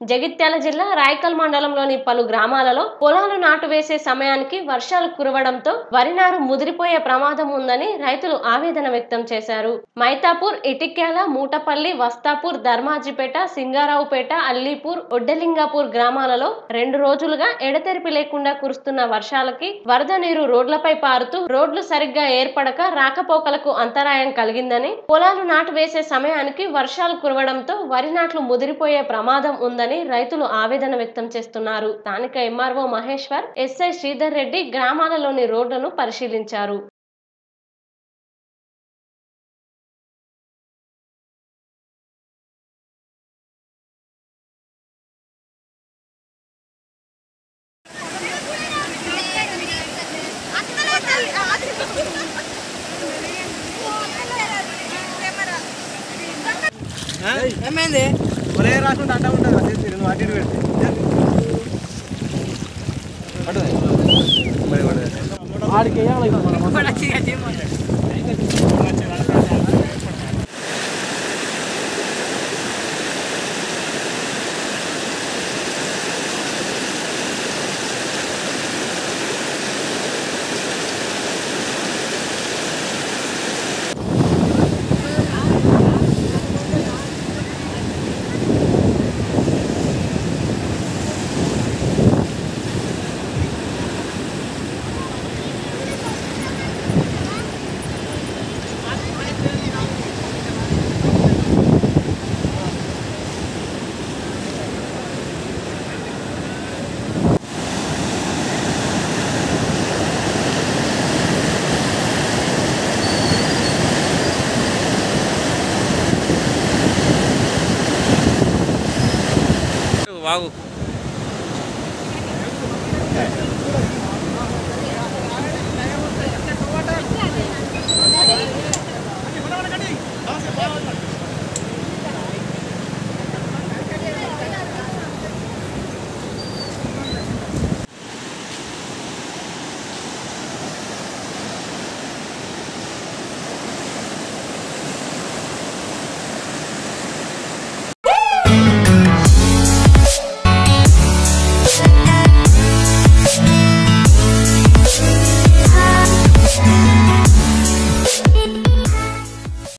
జగిత్యాల జిల్లా రాయకల్ మండలంలోని పలు గ్రామాలలో పొలాలు నాటు వేసే సమయానికి వర్షాలు కురవడంతో వరి నారు ముదిరిపోయే ప్రమాదం ఉందని రైతులు ఆవేదన వ్యక్తం చేశారు మైతాపూర్ ఇటిక్యాల మూటపల్లి వస్తాపూర్ ధర్మాజిపేట సింగారావుపేట అల్లీపూర్ ఒడ్డలింగాపూర్ గ్రామాలలో రెండు రోజులుగా ఎడతెరిపి లేకుండా కురుస్తున్న వర్షాలకి వరద నీరు రోడ్లపై పారుతూ రోడ్లు సరిగ్గా ఏర్పడక రాకపోకలకు అంతరాయం కలిగిందని పొలాలు నాటు వేసే సమయానికి వర్షాలు కురవడంతో వరి నాట్లు ముదిరిపోయే ప్రమాదం ఉందని రైతులు ఆవేదన వ్యక్తం చేస్తున్నారు స్థానిక ఎంఆర్ఓ మహేశ్వర్ ఎస్ఐ శ్రీధర్ రెడ్డి గ్రామాలలోని రోడ్లను పరిశీలించారు ఏమైంది ఒరే రాకుండా అడ్డ ఉంటుంది కదా చేసి నువ్వు అటు ఇటు పెడితే పడుతుంది మరి పడుతుంది ఆడికి వేయాలి వాగు